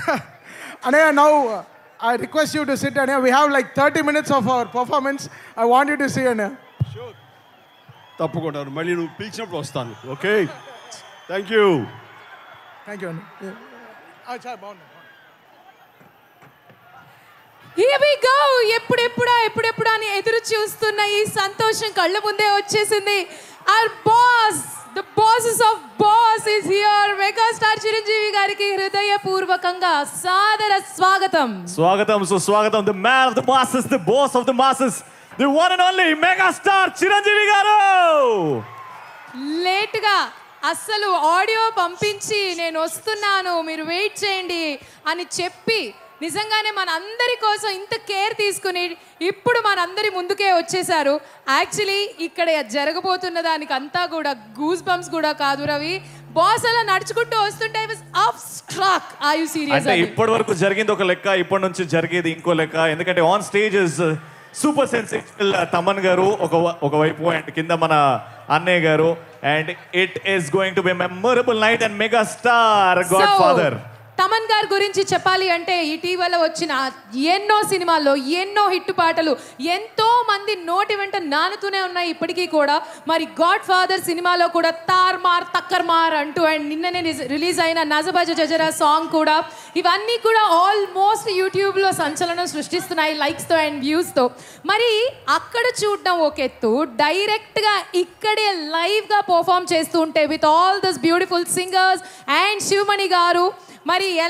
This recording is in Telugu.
Anaya, now uh, I request you to sit, Anaya. We have like 30 minutes of our performance. I want you to see, Anaya. తప్పకుండా మళ్ళీ నువ్వు పిలిచినప్పుడు వస్తాను okay thank you Thank you, Anaya. Yeah. Ah, sorry, బాగున్నా. Here we go ఎప్పుడెప్పుడా ఎప్పుడెప్పుడా అని ఎదురు చూస్తున్న ఈ సంతోషం కళ్ళ ముందే వచ్చేసింది our boss the bosses of boss is here megastar Chiranjeevi గారికి హృదయపూర్వకంగా సాదర స్వాగతం స్వాగతం సుస్వాగతం the man of the masses the boss of the masses the one and only megastar Chiranjeevi garu లేట్గా అస్సలు ఆడియో పంపించి నేను వస్తున్నాను మీరు వెయిట్ చేయండి అని చెప్పి నిజంగానే మన అందరి కోసం ఇంత కేర్ తీసుకుని ఇప్పుడు మనందరి ముందుకే వచ్చేసారు యాక్చువల్లీ ఇక్కడ జరగబోతున్న దానికి అంతా కూడా గూస్ బంప్స్ కూడా కాదు రవి బాస్ అలా నడుచుకుంటూ వస్తుంటే ఆఫ్ స్ట్రాక్ ఆ యు సీరియస్ అంటే ఇప్పటి వరకు జరిగింది ఒక లెక్క ఇప్పటి నుంచి జరిగేది ఇంకో లెక్క ఎందుకంటే on stage is super sensational Thaman garu ఒక ఒకవైపు అండ్ కింద మన అన్నయ్య గారు and it is going to be memorable night and mega star godfather Thaman గారి గురించి చెప్పాలి అంటే ఇటీవల వచ్చిన ఎన్నో సినిమాల్లో ఎన్నో హిట్ పాటలు ఎంతో మంది నోటి వెంట నానుతూనే ఉన్నాయి ఇప్పటికీ కూడా మరి గాడ్ ఫాదర్ సినిమాలో కూడా తార్ మార్ తక్కర్ మార్ అంటూ అండ్ నిన్ననే రిలీజ్ అయిన నజబజ జజరా సాంగ్ కూడా ఇవన్నీ కూడా ఆల్మోస్ట్ యూట్యూబ్లో సంచలనం సృష్టిస్తున్నాయి లైక్స్తో అండ్ వ్యూస్తో మరి అక్కడ చూడడం ఒక ఎత్తు డైరెక్ట్గా ఇక్కడే లైవ్గా పర్ఫామ్ చేస్తూ ఉంటే with all this beautiful singers and Sivamani garu మరి